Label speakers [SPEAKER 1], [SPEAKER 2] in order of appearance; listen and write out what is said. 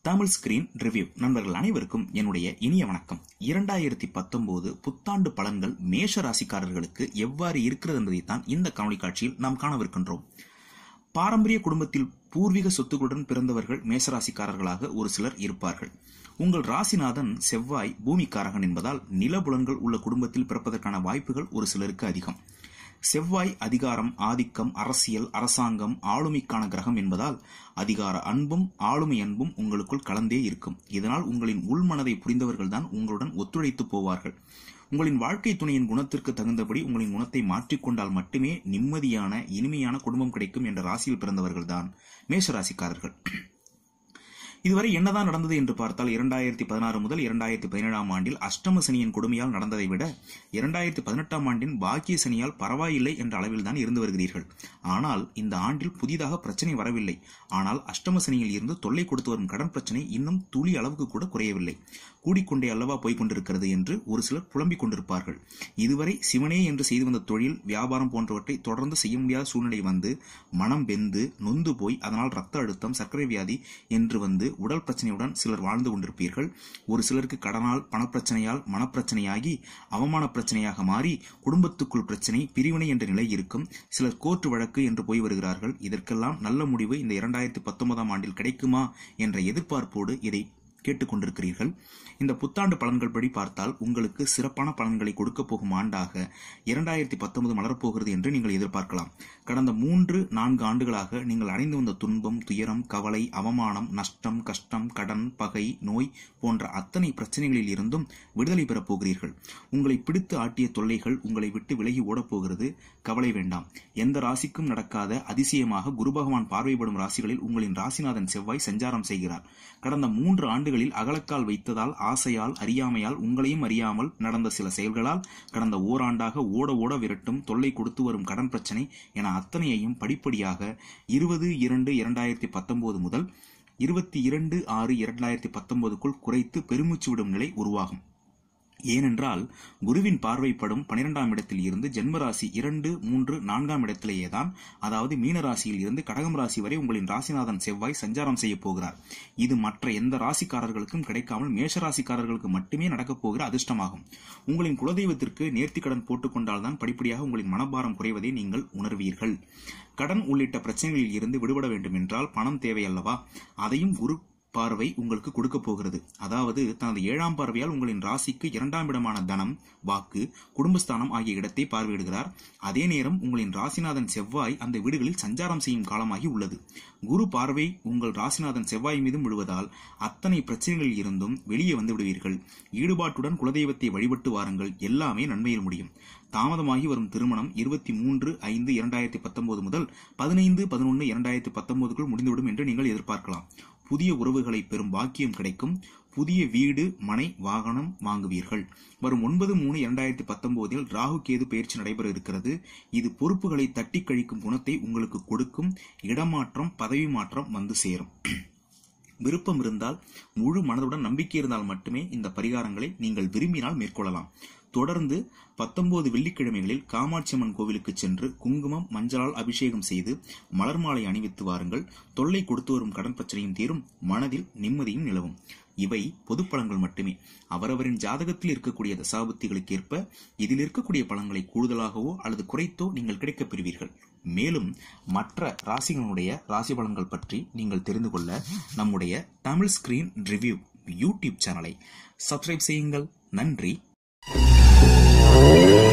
[SPEAKER 1] Tamil screen review நண்பர்கள் அனைவருக்கும் என்னுடைய இனிய வணக்கம் இரண்டாயிரத்தி பத்தொன்பது புத்தாண்டு பலன்கள் மேஷ ராசிக்காரர்களுக்கு எவ்வாறு இருக்கிறது என்பதைத்தான் இந்த காணொலி காட்சியில் நாம் காணவிருக்கின்றோம் பாரம்பரிய குடும்பத்தில் பூர்வீக சொத்துக்களுடன் பிறந்தவர்கள் மேசராசிக்காரர்களாக ஒரு சிலர் இருப்பார்கள் உங்கள் ராசிநாதன் செவ்வாய் பூமிக்காரகன் என்பதால் நிலபுலன்கள் உள்ள குடும்பத்தில் பிறப்பதற்கான வாய்ப்புகள் ஒரு சிலருக்கு அதிகம் செவ்வாய் அதிகாரம் ஆதிக்கம் அரசியல் அரசாங்கம் ஆளுமைக்கான கிரகம் என்பதால் அதிகார அன்பும் ஆளுமை அன்பும் உங்களுக்குள் கலந்தே இருக்கும் இதனால் உங்களின் உள்மனதை புரிந்தவர்கள்தான் உங்களுடன் ஒத்துழைத்து போவார்கள் உங்களின் வாழ்க்கை துணையின் குணத்திற்கு தகுந்தபடி உங்களின் குணத்தை மாற்றிக்கொண்டால் மட்டுமே நிம்மதியான இனிமையான குடும்பம் கிடைக்கும் என்ற ராசியில் பிறந்தவர்கள்தான் மேஷராசிக்காரர்கள் இதுவரை என்னதான் நடந்தது என்று பார்த்தால் இரண்டாயிரத்தி பதினாறு முதல் இரண்டாயிரத்தி பதினேழாம் ஆண்டில் அஷ்டம சனியின் கொடுமையால் நடந்ததை விட இரண்டாயிரத்தி பதினெட்டாம் ஆண்டின் பாக்கிய சனியால் பரவாயில்லை என்ற அளவில் தான் இருந்து வருகிறீர்கள் ஆனால் இந்த ஆண்டில் புதிதாக பிரச்சனை வரவில்லை ஆனால் அஷ்டம சனியில் இருந்து தொல்லை கொடுத்து வரும் கடன் பிரச்சனை இன்னும் துளி அளவுக்கு கூட குறையவில்லை கூடிக்கொண்டே அல்லவா போய்க் கொண்டிருக்கிறது என்று ஒரு சிலர் புலம்பிக் கொண்டிருப்பார்கள் இதுவரை சிவனே என்று செய்து வந்த தொழில் வியாபாரம் போன்றவற்றை தொடர்ந்து செய்ய முடியாத சூழ்நிலை வந்து மனம் வெந்து நொந்து போய் அதனால் ரத்த அழுத்தம் சர்க்கரை வியாதி என்று வந்து உடல் பிரச்சனையுடன் சிலர் வாழ்ந்து கொண்டிருப்பீர்கள் ஒரு சிலருக்கு கடனால் பணப்பிரச்சனையால் மனப்பிரச்சனையாகி அவமான பிரச்சனையாக மாறி குடும்பத்துக்குள் பிரச்சனை பிரிவினை என்ற நிலை இருக்கும் சிலர் கோர்ட்டு வழக்கு என்று போய் வருகிறார்கள் இதற்கெல்லாம் நல்ல முடிவு இந்த இரண்டாயிரத்தி பத்தொன்பதாம் ஆண்டில் கிடைக்குமா என்ற எதிர்பார்ப்போடு இதை கேட்டுக்கொண்டிருக்கிறீர்கள் இந்த புத்தாண்டு பலன்கள் படி பார்த்தால் உங்களுக்கு சிறப்பான பலன்களை கொடுக்க போகும் ஆண்டாக இரண்டாயிரத்தி பத்தொன்பது மலரப்போகிறது என்று நீங்கள் எதிர்பார்க்கலாம் கடந்த மூன்று நான்கு ஆண்டுகளாக நீங்கள் அடைந்து வந்த துன்பம் துயரம் கவலை அவமானம் நஷ்டம் கஷ்டம் கடன் பகை நோய் போன்ற அத்தனை பிரச்சனைகளில் இருந்தும் விடுதலை பெறப் போகிறீர்கள் உங்களை பிடித்து ஆட்டிய தொல்லைகள் உங்களை விட்டு விலகி ஓடப்போகிறது கவலை வேண்டாம் எந்த ராசிக்கும் நடக்காத அதிசயமாக குரு பகவான் பார்வைப்படும் ராசிகளில் உங்களின் ராசிநாதன் செவ்வாய் சஞ்சாரம் செய்கிறார் கடந்த மூன்று ஆண்டுகளில் அகலக்கால் வைத்ததால் ஆசையால் அறியாமையால் உங்களையும் அறியாமல் நடந்த சில செயல்களால் கடந்த ஓராண்டாக ஓட ஓட விரட்டும் தொல்லை கொடுத்து வரும் கடன் பிரச்சனை என அத்தனையையும் படிப்படியாக இருபது இரண்டு இரண்டாயிரத்தி பத்தொன்பது முதல் இருபத்தி இரண்டு ஆறு இரண்டாயிரத்தி பத்தொன்பதுக்குள் குறைத்து பெருமூச்சு விடும் நிலை உருவாகும் ஏனென்றால் குருவின் பார்வைப்படும் பனிரெண்டாம் இடத்தில் இருந்து ஜென்மராசி இரண்டு மூன்று நான்காம் இடத்திலேயேதான் அதாவது மீன ராசியில் இருந்து கடகம் ராசி வரை உங்களின் ராசிநாதன் செவ்வாய் சஞ்சாரம் செய்ய போகிறார் இது மற்ற எந்த ராசிக்காரர்களுக்கும் கிடைக்காமல் மேஷ ராசிக்காரர்களுக்கு மட்டுமே நடக்கப் போகிற அதிர்ஷ்டமாகும் உங்களின் குலதெய்வத்திற்கு நேர்த்திக்கடன் போட்டுக்கொண்டால்தான் படிப்படியாக உங்களின் மனபாரம் குறைவதை நீங்கள் உணர்வீர்கள் கடன் உள்ளிட்ட பிரச்சனைகளில் இருந்து விடுபட வேண்டும் என்றால் பணம் தேவை அல்லவா அதையும் குரு பார்வை உங்களுக்கு கொடுக்க போகிறது அதாவது தனது ஏழாம் பார்வையால் உங்களின் ராசிக்கு இரண்டாம் இடமான தனம் வாக்கு குடும்பஸ்தானம் ஆகிய இடத்தை பார்வையிடுகிறார் அதே நேரம் உங்களின் ராசிநாதன் செவ்வாய் அந்த வீடுகளில் சஞ்சாரம் செய்யும் காலமாகி உள்ளது குரு பார்வை உங்கள் ராசிநாதன் செவ்வாய் மீதும் விழுவதால் அத்தனை பிரச்சனைகளில் இருந்தும் வெளியே வந்து விடுவீர்கள் ஈடுபாட்டுடன் குலதெய்வத்தை வழிபட்டு வாருங்கள் எல்லாமே நன்மையில் முடியும் தாமதமாகி வரும் திருமணம் இருபத்தி மூன்று ஐந்து இரண்டாயிரத்தி பத்தொன்பது முதல் பதினைந்து பதினொன்று இரண்டாயிரத்தி பத்தொன்பதுக்குள் முடிந்துவிடும் என்று நீங்கள் எதிர்பார்க்கலாம் புதிய உறவுகளை பெறும் பாக்கியம் கிடைக்கும் புதிய வீடு மனை வாகனம் வாங்குவீர்கள் வரும் ஒன்பது மூணு இரண்டாயிரத்தி பத்தொன்பதில் ராகு கேது பயிற்சி நடைபெற இருக்கிறது இது பொறுப்புகளை தட்டி கழிக்கும் குணத்தை உங்களுக்கு கொடுக்கும் இடமாற்றம் பதவி மாற்றம் வந்து சேரும் விருப்பம் இருந்தால் முழு மனதுடன் நம்பிக்கை இருந்தால் மட்டுமே இந்த பரிகாரங்களை நீங்கள் விரும்பினால் மேற்கொள்ளலாம் தொடர்ந்து பத்தொன்பது வெள்ளிக்கிழமைகளில் காமாட்சியம்மன் கோவிலுக்கு சென்று குங்குமம் மஞ்சளால் அபிஷேகம் செய்து மலர் மாலை அணிவித்து வாருங்கள் தொல்லை கொடுத்து வரும் கடன் பிரச்சனையும் தீரும் மனதில் நிம்மதியும் நிலவும் இவை பொது பலன்கள் மட்டுமே அவரவரின் ஜாதகத்தில் இருக்கக்கூடிய தசாபுத்திகளுக்கு ஏற்ப இதில் இருக்கக்கூடிய பலன்களை கூடுதலாகவோ அல்லது குறைத்தோ நீங்கள் கிடைக்கப் பெறுவீர்கள் மேலும் மற்ற ராசிகளுடைய ராசி பலன்கள் பற்றி நீங்கள் தெரிந்து கொள்ள நம்முடைய தமிழ் ஸ்கிரீன் ரிவ்யூ யூடியூப் சேனலை சப்ஸ்கிரைப் செய்யுங்கள் நன்றி